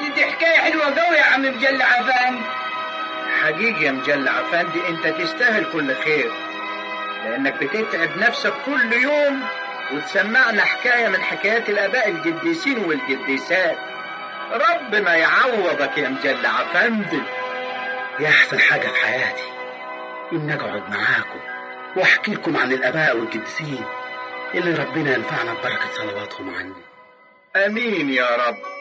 دي حكاية حلوة قوي يا عم مجلع عفان حقيقي يا مجلع افندي انت تستاهل كل خير لانك بتتعب نفسك كل يوم وتسمعنا حكايه من حكايات الاباء القديسين والقديسات ربنا يعوضك يا مجلع افندي دي احسن حاجه في حياتي ان اقعد معاكم واحكي لكم عن الاباء والقديسين اللي ربنا ينفعنا ببركه صلواتهم عني امين يا رب